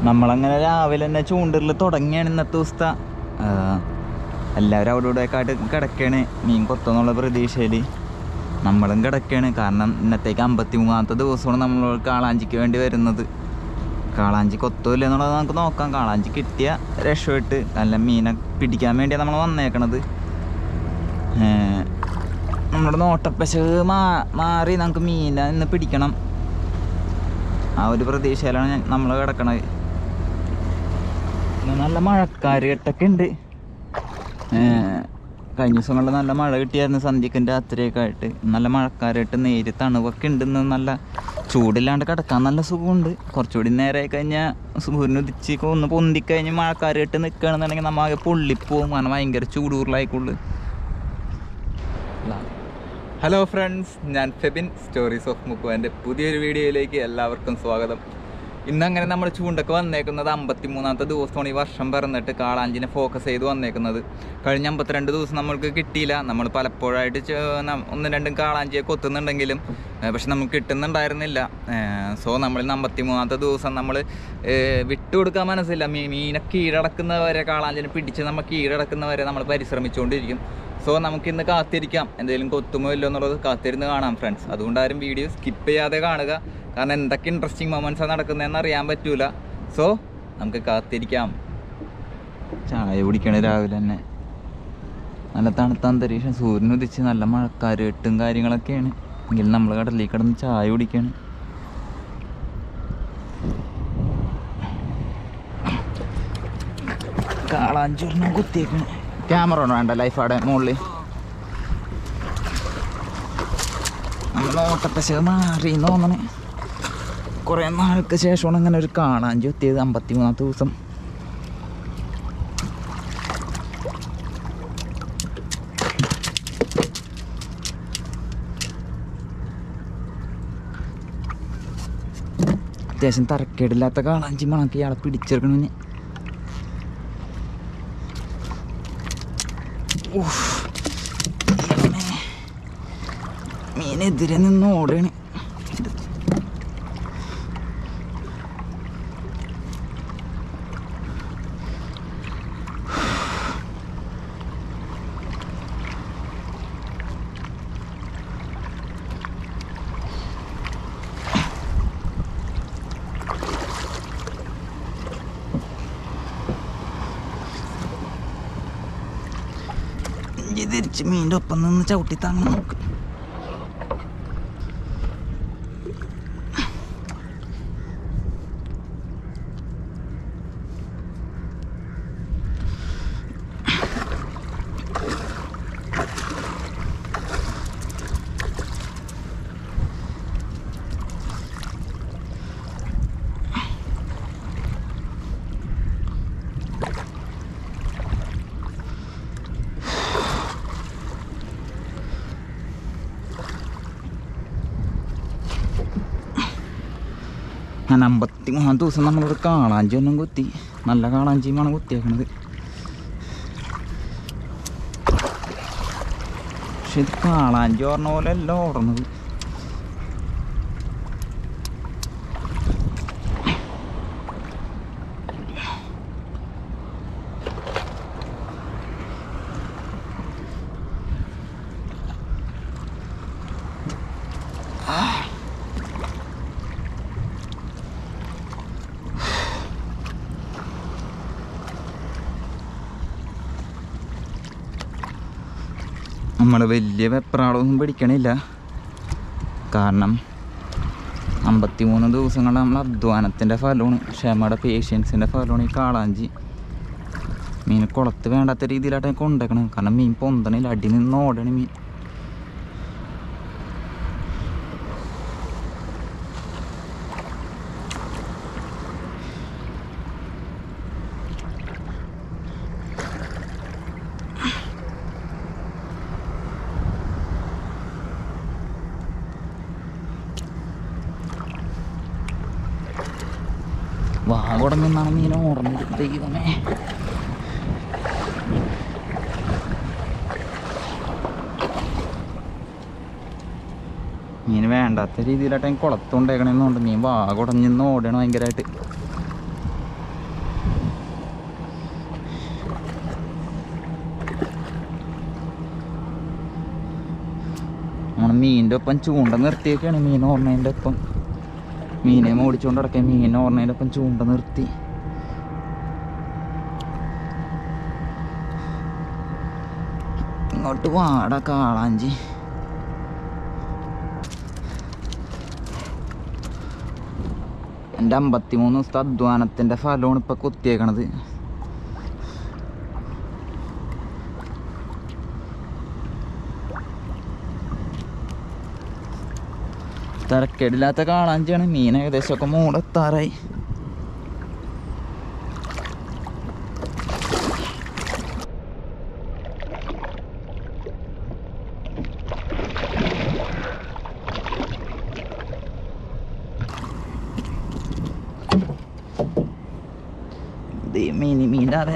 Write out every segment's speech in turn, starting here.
നമ്മളങ്ങനെ രാവിലെ തന്നെ ചൂണ്ടലിൽ തുടങ്ങിയാണ് ഇന്നത്തെ ദിവസത്തെ ആ, എല്ലാവരും അവിടെ ഇവിടെയൊക്കെ ആയിട്ട് കിടക്കുകയാണ് മീൻ കൊത്തുന്നുള്ള പ്രതീക്ഷയിൽ നമ്മളും കിടക്കുകയാണ് കാരണം ഇന്നത്തേക്ക് അമ്പത്തി മൂന്നാമത്തെ ദിവസമാണ് നമ്മൾ കാളാഞ്ചിക്ക് വേണ്ടി വരുന്നത് കാളാഞ്ചി കൊത്തൂല്ല എന്നുള്ളത് നമുക്ക് നോക്കാം കാളാഞ്ചി കിട്ടിയ രക്ഷപ്പെട്ട് നല്ല മീനെ പിടിക്കാൻ വേണ്ടിയാണ് നമ്മൾ വന്നേക്കണത് ഏർ, നമ്മുടെ നോട്ടപ്പശക് മാ മാറി നമുക്ക് മീനെ ഇന്ന് പിടിക്കണം ആ ഒരു പ്രതീക്ഷയിലാണ് നമ്മൾ കിടക്കണത് ഇന്ന് നല്ല മഴക്കാര് കെട്ടൊക്കെ ഉണ്ട് ഏർ, കഴിഞ്ഞ ദിവസങ്ങളിൽ നല്ല മഴ കിട്ടിയായിരുന്നു സന്ധ്യക്കും രാത്രിയൊക്കെ ആയിട്ട് നല്ല മഴക്കാരായിട്ട് നേരി തണുവൊക്കെ ഉണ്ട് ഇന്ന് നല്ല ചൂടില്ലാണ്ട് കിടക്കാൻ നല്ല സുഖമുണ്ട് കുറച്ചുകൂടി നേരെ കഴിഞ്ഞാൽ സൂര്യൻ ഉദിച്ച് ഒന്ന് പൊന്തിക്കഴിഞ്ഞ് മഴക്കാരായിട്ട് നിൽക്കുകയാണെന്നുണ്ടെങ്കിൽ നമ്മ ആകെ പൊള്ളിപ്പോവും കാരണം ഭയങ്കര ചൂടൂറിലായിക്കുള്ളു ഹലോ ഫ്രണ്ട്സ് ഞാൻ ഫെബിൻ സ്റ്റോറീസ് ഓഫ് മുക്കുവാൻ്റെ പുതിയൊരു വീഡിയോയിലേക്ക് എല്ലാവർക്കും സ്വാഗതം ഇന്നങ്ങനെ നമ്മൾ ചൂണ്ടൊക്കെ വന്നേക്കുന്നത് അമ്പത്തി മൂന്നാമത്തെ ദിവസമാണ് ഈ വർഷം പിറന്നിട്ട് കാളാഞ്ചിനെ ഫോക്കസ് ചെയ്ത് വന്നേക്കുന്നത് കഴിഞ്ഞ അമ്പത്തിരണ്ട് ദിവസം നമ്മൾക്ക് കിട്ടിയില്ല നമ്മൾ പലപ്പോഴായിട്ട് ചെ- നം- ഒന്നും രണ്ടും കാളാഞ്ചിയെ കൊത്തുന്നുണ്ടെങ്കിലും ഏഹ് പക്ഷെ നമുക്ക് കിട്ടുന്നുണ്ടായിരുന്നില്ല സോ നമ്മൾ ഇന്ന് അമ്പത്തി മൂന്നാമത്തെ ദിവസം നമ്മൾ വിട്ടുകൊടുക്കാൻ മനസ്സില്ല മീ മീനെ കീഴടക്കുന്നവരെ കാളാഞ്ചിനെ പിടിച്ച് നമ്മൾ കീഴടക്കുന്നവരെ നമ്മൾ പരിശ്രമിച്ചുകൊണ്ടിരിക്കും സോ നമുക്കിന്ന് കാത്തിരിക്കാം എന്തെങ്കിലും കൊത്തുമോ ഇല്ലോ എന്നുള്ളത് കാത്തിരുന്ന് കാണാം ഫ്രണ്ട്സ് അതുകൊണ്ട് ആരും വീഡിയോ സ്കിപ്പ് ചെയ്യാതെ കാണുക കാരണം എന്തൊക്കെ ഇൻട്രസ്റ്റിംഗ് മൊമെൻറ്റ്സാണ് നടക്കുന്നതെന്ന് അറിയാൻ പറ്റൂല സോ നമുക്ക് കാത്തിരിക്കാം ചായ കുടിക്കണ രാവിലെ തന്നെ നല്ല തണുത്ത അന്തരീക്ഷം സൂര്യൻ ഉദിച്ച് നല്ല മഴക്കാര് എട്ടും കാര്യങ്ങളൊക്കെയാണ് എങ്കിൽ നമ്മൾ കടലിൽ കിടന്ന് ചായ കുടിക്കാണ് കാളാഞ്ചൂരിനും കുത്തിയേക്കണ് ക്യാമറ ഒന്നും വേണ്ട ലൈഫ് അവിടെ മുകളിൽ നമ്മൾ ഓട്ടപ്പശ മാറി തോന്നണേ കുറേ നാൾക്ക് ശേഷമാണ് അങ്ങനെ ഒരു കാളാഞ്ചി എത്തിയത് അമ്പത്തി മൂന്നാമത്തെ ദിവസം അത്യാവശ്യം തരക്കേടില്ലാത്ത കാളാഞ്ചി മണക്ക് ഇയാളെ പിടിച്ചെടുക്കണമെന്ന് മീനെതിരെ നിന്ന് ഓടുകയാണ് ഇഞ്ചി തിരിച്ച് മീൻ്റെ ഒപ്പം നിന്ന് ചവിട്ടി താങ്ങ നോക്ക് ഞാൻ അമ്പത്തി മൂന്നാം ദിവസം നമ്മളൊരു കാളാഞ്ചി ഒന്നും കുത്തി നല്ല കാളാഞ്ചിയുമാണ് കുത്തിയേക്കണത് പക്ഷെ ഇത് കാളാഞ്ചി ഓർണ പോലെ അല്ല ഓടണത് നമ്മൾ വലിയ വെപ്രാളമൊന്നും പിടിക്കണില്ല കാരണം അമ്പത്തി മൂന്ന് ദിവസങ്ങൾ നമ്മൾ അധ്വാനത്തിൻ്റെ ഫലമാണ് ക്ഷമയുടെ പേഷ്യൻസിൻ്റെ ഫലമാണ് ഈ കാളാഞ്ചി മീൻ കുളത്ത് വേണ്ടാത്ത രീതിയിലായിട്ട് കൊണ്ടേക്കണം കാരണം മീൻ പൊന്തണില്ല അടി നിന്ന് ഓടണ മീൻ വാഗോടം നിന്നാണ് മീൻ ഓടുന്നത് ദൈവമേ മീൻ വേണ്ടാത്ത രീതിയിലായിട്ട് കുളത്തുകൊണ്ടേക്കണെന്നുണ്ട് മീൻ വാഗുടഞ്ഞിന്ന് ഓടണം ഭയങ്കരമായിട്ട് നമ്മൾ മീനിൻ്റെ ഒപ്പം ചൂണ്ട നിർത്തിയൊക്കെയാണ് മീൻ ഓർണേൻ്റെ ഒപ്പം മീനെ ഓടിച്ചുകൊണ്ട് കിടക്കാൻ മീൻ ഓർണേൻ്റെ ഒപ്പം ചൂണ്ട നിർത്തി ഇങ്ങോട്ട് വാട കാളാഞ്ചി എൻ്റെ അമ്പത്തിമൂന്ന് ദിവസത്തെ അധ്വാനത്തിൻ്റെ ഫലമാണ് ഇപ്പം കുത്തിയേക്കണത് തരക്കേടില്ലാത്ത കാളാഞ്ചിയാണ് മീൻ ഏകദേശമൊക്കെ മൂടെത്താറായി മീൻ മീൻ്റെ അതേ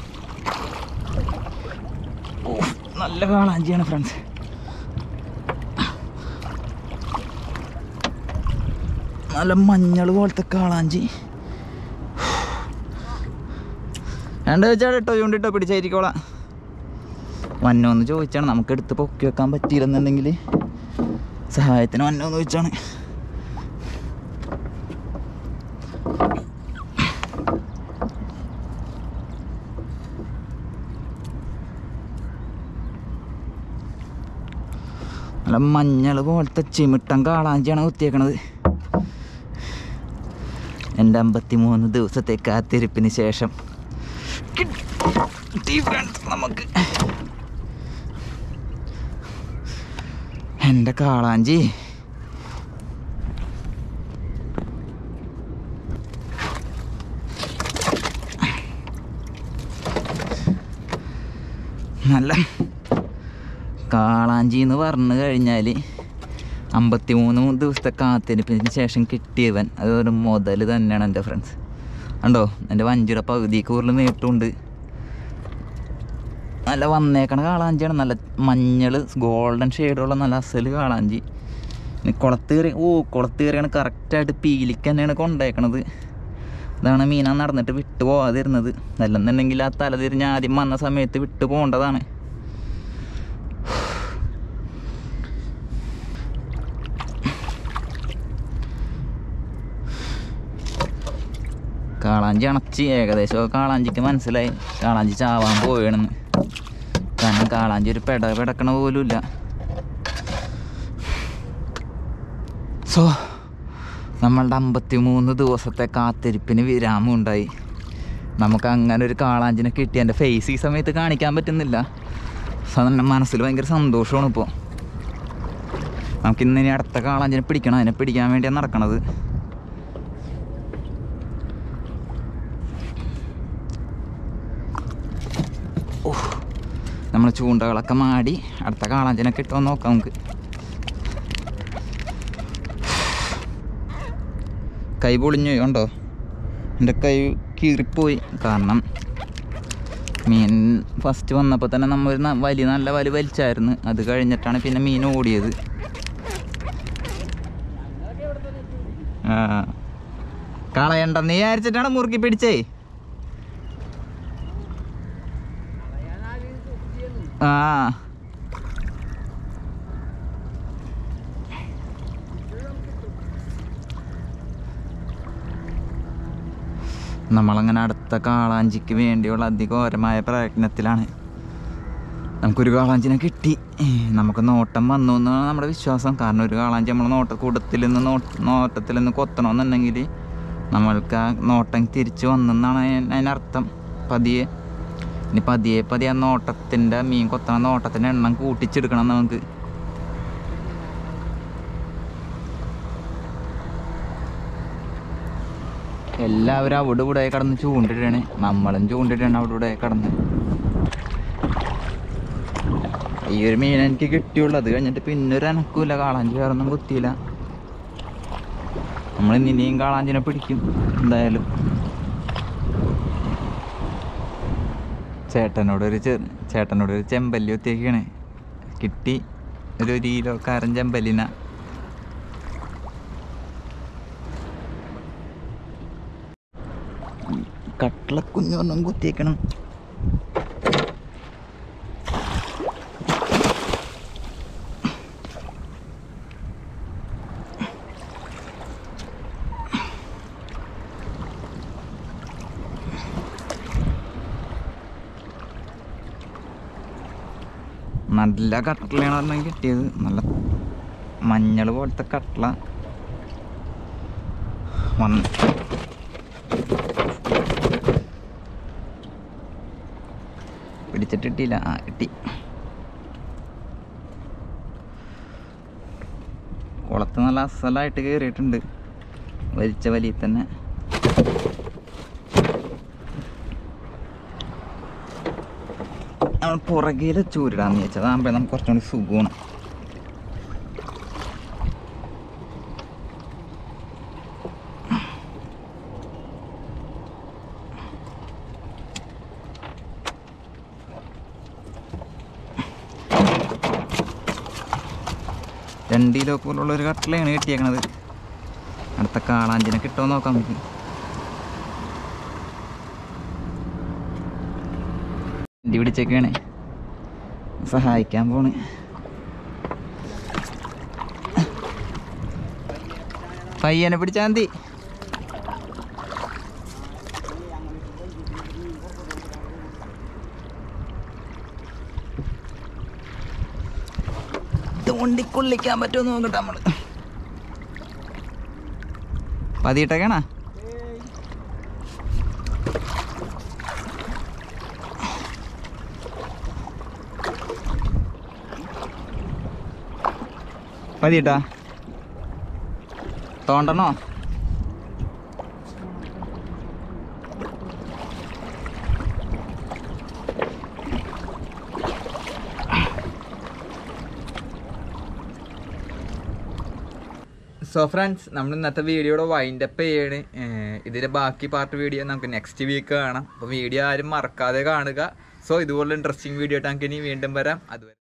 ഓ നല്ല കാളാഞ്ചിയാണ് ഫ്രണ്ട്സ് നല്ല മഞ്ഞൾ പോലത്തെ കാളാഞ്ചി രണ്ട് വെച്ചാൽ കേട്ടോ ചൂണ്ടിട്ടോ പിടിച്ചായിരിക്കോളാം വന്നോന്ന് ചോദിച്ചാണ് നമുക്ക് എടുത്ത് പൊക്കി വെക്കാൻ പറ്റിയില്ലെന്നുണ്ടെങ്കിൽ സഹായത്തിന് വന്നോന്ന് ചോദിച്ചാണ് നല്ല മഞ്ഞൾ പോലത്തെ ചിമിട്ടൻ കാളാഞ്ചിയാണ് കുത്തിയേക്കണത് എൻ്റെ അമ്പത്തി മൂന്ന് ദിവസത്തെ കാത്തിരിപ്പിന് ശേഷം കിട്ടി friends നമുക്ക് എൻ്റെ കാളാഞ്ചി നല്ല കാളാഞ്ചി എന്ന് പറഞ്ഞു കഴിഞ്ഞാൽ അമ്പത്തി മൂന്ന് ദിവസത്തെ കാത്തിരിപ്പിന് ശേഷം കിട്ടിയവൻ അതൊരു മുതൽ തന്നെയാണ് എൻ്റെ ഫ്രണ്ട്സ് കണ്ടോ എൻ്റെ വഞ്ചിയുടെ പകുതി കൂടുതൽ നീട്ടുമുണ്ട് നല്ല വന്നേക്കണ കാളാഞ്ചിയാണ് നല്ല മഞ്ഞൾ ഗോൾഡൻ ഷെയ്ഡുള്ള നല്ല അസൽ കാളാഞ്ചി ഇനി കുളത്ത് കയറി ഓ കുളത്ത് കയറിയാണ് കറക്റ്റായിട്ട് പീലിക്ക് തന്നെയാണ് കൊണ്ടേക്കണത് ഇതാണ് മീന നടന്നിട്ട് വിട്ടു പോകാതിരുന്നത് അല്ലെന്നുണ്ടെങ്കിൽ ആ തല തിരിഞ്ഞ് ആദ്യം വന്ന സമയത്ത് വിട്ടു പോകേണ്ടതാണ് കാളാഞ്ചി അണച്ചി ഏകദേശം കാളാഞ്ചിക്ക് മനസ്സിലായി കാളാഞ്ചി ചാവാൻ പോവുകയാണെന്ന് കാരണം കാളാഞ്ചി ഒരു പെട പെടക്കണ പോലുമില്ല സോ നമ്മളുടെ അമ്പത്തി മൂന്ന് ദിവസത്തെ കാത്തിരിപ്പിന് വിരാമം ഉണ്ടായി നമുക്ക് അങ്ങനെ ഒരു കാളാഞ്ചിനെ കിട്ടി എൻ്റെ ഫേസ് ഈ സമയത്ത് കാണിക്കാൻ പറ്റുന്നില്ല സോ എൻ്റെ മനസ്സിൽ ഭയങ്കര സന്തോഷമാണ് ഇപ്പോൾ നമുക്ക് ഇന്ന് ഇനി അടുത്ത കാളാഞ്ചിനെ പിടിക്കണം അതിനെ പിടിക്കാൻ വേണ്ടിയാണ് നടക്കണത് നമ്മൾ ചൂണ്ടകളൊക്കെ മാടി അടുത്ത കാളാഞ്ചിനെ കിട്ടുമോ നോക്കാം നമുക്ക് കൈ പൊളിഞ്ഞു കണ്ടോ എൻ്റെ കൈ കീറിപ്പോയി കാരണം മീൻ ഫസ്റ്റ് വന്നപ്പോൾ തന്നെ നമ്മൾ ഒരു ന- വലി നല്ല വലി വലിച്ചായിരുന്നു അത് കഴിഞ്ഞിട്ടാണ് പിന്നെ മീൻ ഓടിയത് ആ കളയണ്ടെന്ന് വിചാരിച്ചിട്ടാണ് മുറുക്കി പിടിച്ചേ ആ നമ്മളങ്ങനെ അടുത്ത കാളാഞ്ചിക്ക് വേണ്ടിയുള്ള അതിഘോരമായ പ്രയത്നത്തിലാണ് നമുക്കൊരു കാളാഞ്ചിനെ കിട്ടി നമുക്ക് നോട്ടം വന്നു എന്നാണ് നമ്മുടെ വിശ്വാസം കാരണം ഒരു കാളാഞ്ചി നമ്മൾ നോട്ട കൂട്ടത്തിൽ നിന്ന് നോ നോട്ടത്തിൽ നിന്ന് കൊത്തണമെന്നുണ്ടെങ്കിൽ നമ്മൾക്ക് ആ നോട്ടം തിരിച്ചു വന്നെന്നാണ് അതിന് അതിനർത്ഥം പതിയെ ഇനി പതിയെ പതിയെ ആ നോട്ടത്തിൻ്റെ മീൻ കൊത്തണ നോട്ടത്തിൻ്റെ എണ്ണം കൂട്ടിച്ചെടുക്കണം നമുക്ക് എല്ലാവരും അവിടെ ഇവിടെ കടന്ന് ചൂണ്ടിട്ടാണ് നമ്മളും ചൂണ്ടിട്ടാണ് അവിടെ ഇവിടെ കടന്ന് ഈ ഒരു മീൻ എനിക്ക് കിട്ടിയുള്ളൂ അത് കഴിഞ്ഞിട്ട് പിന്നെ ഒരു അനക്കൂല കാളാഞ്ചി വേറൊന്നും കുത്തിയില്ല നമ്മൾ ഇനിയും കാളാഞ്ചിനെ പിടിക്കും എന്തായാലും ചേട്ടനോട് ഒരു ചെ ചേട്ടനോട് ഒരു ചെമ്പല്ലി ഒത്തിയൊക്കെയാണ് കിട്ടി ഒരു ഒരു കിലോക്കാരൻ ചെമ്പല്ലിന കട്ട്ളക്കുഞ്ഞൊന്നും കുത്തിയേക്കണം നല്ല കട്ടളയാണ് പറഞ്ഞാൽ കിട്ടിയത് നല്ല മഞ്ഞൾ പോലത്തെ കട്ടള വന്ന് പിടിച്ചിട്ട് കിട്ടിയില്ല ആ കിട്ടി കുളത്ത് നല്ല അസലായിട്ട് കയറിയിട്ടുണ്ട് വലിച്ച വലിയ തന്നെ നമ്മൾ പുറകിലെ ചൂരിടാന്ന് ചോദിച്ചത് അതാകുമ്പോൾ നമുക്ക് കുറച്ചും കൂടി സുഖമാണ് രണ്ട് കിലോ പോലുള്ള ഒരു കട്ടിലാണ് കിട്ടിയേക്കണത് അടുത്ത കാളാഞ്ചിനെ കിട്ടുമോ നോക്കാം നമുക്ക് വണ്ടി പിടിച്ചൊക്കെയാണ് സഹായിക്കാൻ പോണ് പയ്യനെ പിടിച്ചാൽ മതി തോണ്ടിക്കൊള്ളിക്കാൻ പറ്റുമോ നോക്കട്ടെ നമ്മള് പതിയിട്ടേക്കണ പതിയിട്ടാ തോണ്ടണോ സോ ഫ്രണ്ട്സ് നമ്മൾ ഇന്നത്തെ വീഡിയോയുടെ വൈൻഡ് അപ്പ് ചെയ്യാണ് ഏഹ് ഇതിന്റെ ബാക്കി പാർട്ട് വീഡിയോ നമുക്ക് നെക്സ്റ്റ് വീക്ക് കാണാം അപ്പോൾ വീഡിയോ ആരും മറക്കാതെ കാണുക സോ ഇതുപോലെ ഇൻട്രസ്റ്റിംഗ് വീഡിയോ ആയിട്ട് നമുക്ക് ഇനി വീണ്ടും വരാം അതുവരെ